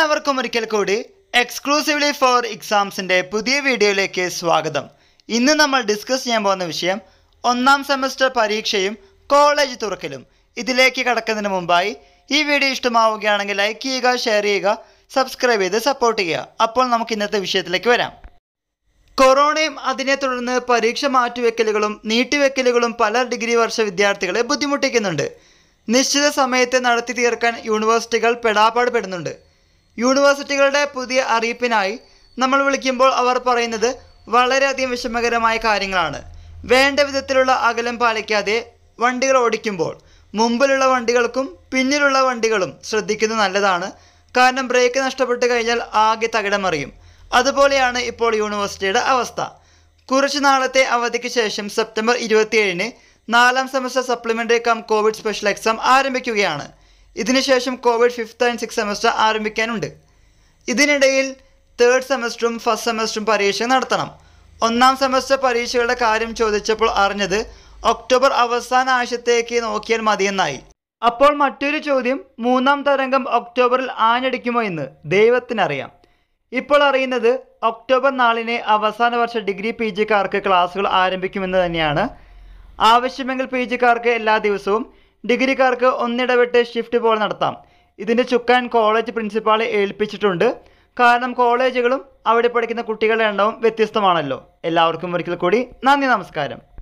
എല്ലാവർക്കും ഒരിക്കൽ കൂടി എക്സ്ക്ലൂസീവ്ലി ഫോർ എക്സാംസിൻ്റെ പുതിയ വീഡിയോയിലേക്ക് സ്വാഗതം ഇന്ന് നമ്മൾ ഡിസ്കസ് ചെയ്യാൻ പോകുന്ന വിഷയം ഒന്നാം സെമസ്റ്റർ പരീക്ഷയും കോളേജ് തുറക്കലും ഇതിലേക്ക് കടക്കുന്നതിന് മുമ്പായി ഈ വീഡിയോ ഇഷ്ടമാവുകയാണെങ്കിൽ ലൈക്ക് ചെയ്യുക ഷെയർ ചെയ്യുക സബ്സ്ക്രൈബ് ചെയ്ത് സപ്പോർട്ട് ചെയ്യുക അപ്പോൾ നമുക്ക് ഇന്നത്തെ വിഷയത്തിലേക്ക് വരാം കൊറോണയും അതിനെ തുടർന്ന് പരീക്ഷ മാറ്റിവെക്കലുകളും നീട്ടിവെക്കലുകളും പല ഡിഗ്രി വർഷ വിദ്യാർത്ഥികളെ ബുദ്ധിമുട്ടിക്കുന്നുണ്ട് നിശ്ചിത സമയത്ത് നടത്തി തീർക്കാൻ യൂണിവേഴ്സിറ്റികൾ പെടാപ്പാട് പെടുന്നുണ്ട് യൂണിവേഴ്സിറ്റികളുടെ പുതിയ അറിയിപ്പിനായി നമ്മൾ വിളിക്കുമ്പോൾ അവർ പറയുന്നത് വളരെയധികം വിഷമകരമായ കാര്യങ്ങളാണ് വേണ്ട വിധത്തിലുള്ള അകലം പാലിക്കാതെ വണ്ടികൾ ഓടിക്കുമ്പോൾ മുമ്പിലുള്ള വണ്ടികൾക്കും പിന്നിലുള്ള വണ്ടികളും ശ്രദ്ധിക്കുന്നത് നല്ലതാണ് കാരണം ബ്രേക്ക് നഷ്ടപ്പെട്ട് കഴിഞ്ഞാൽ ആകെ തകിടമറിയും അതുപോലെയാണ് ഇപ്പോൾ യൂണിവേഴ്സിറ്റിയുടെ അവസ്ഥ കുറച്ചു നാളത്തെ അവധിക്ക് ശേഷം സെപ്റ്റംബർ ഇരുപത്തിയേഴിന് നാലാം semester supplementary cum Covid special exam ആരംഭിക്കുകയാണ് ഇതിനുശേഷം Covid fifth and six semester ആരംഭിക്കാനുണ്ട് ഇതിനിടയിൽ തേർഡ് സെമസ്റ്ററും ഫസ്റ്റ് സെമസ്റ്ററും പരീക്ഷ നടത്തണം ഒന്നാം സെമസ്റ്റർ പരീക്ഷകളുടെ കാര്യം ചോദിച്ചപ്പോൾ അറിഞ്ഞത് ഒക്ടോബർ അവസാന ആഴ്ചത്തേക്ക് നോക്കിയാൽ മതിയെന്നായി അപ്പോൾ മറ്റൊരു ചോദ്യം മൂന്നാം തരംഗം ഒക്ടോബറിൽ ആഞ്ഞടിക്കുമോ എന്ന് ദൈവത്തിനറിയാം ഇപ്പോൾ അറിയുന്നത് ഒക്ടോബർ നാലിന് അവസാന വർഷ ഡിഗ്രി പി ജിക്കാർക്ക് ക്ലാസ്സുകൾ ആരംഭിക്കുമെന്ന് തന്നെയാണ് ആവശ്യമെങ്കിൽ പി ജിക്കാർക്ക് എല്ലാ ദിവസവും ഡിഗ്രിക്കാർക്ക് ഒന്നിടവിട്ട് ഷിഫ്റ്റ് പോലെ നടത്താം ഇതിൻ്റെ ചുക്കാൻ കോളേജ് പ്രിൻസിപ്പാളെ ഏൽപ്പിച്ചിട്ടുണ്ട് കാരണം കോളേജുകളും അവിടെ പഠിക്കുന്ന കുട്ടികളുടെ എണ്ണവും വ്യത്യസ്തമാണല്ലോ എല്ലാവർക്കും ഒരിക്കൽ കൂടി നന്ദി നമസ്കാരം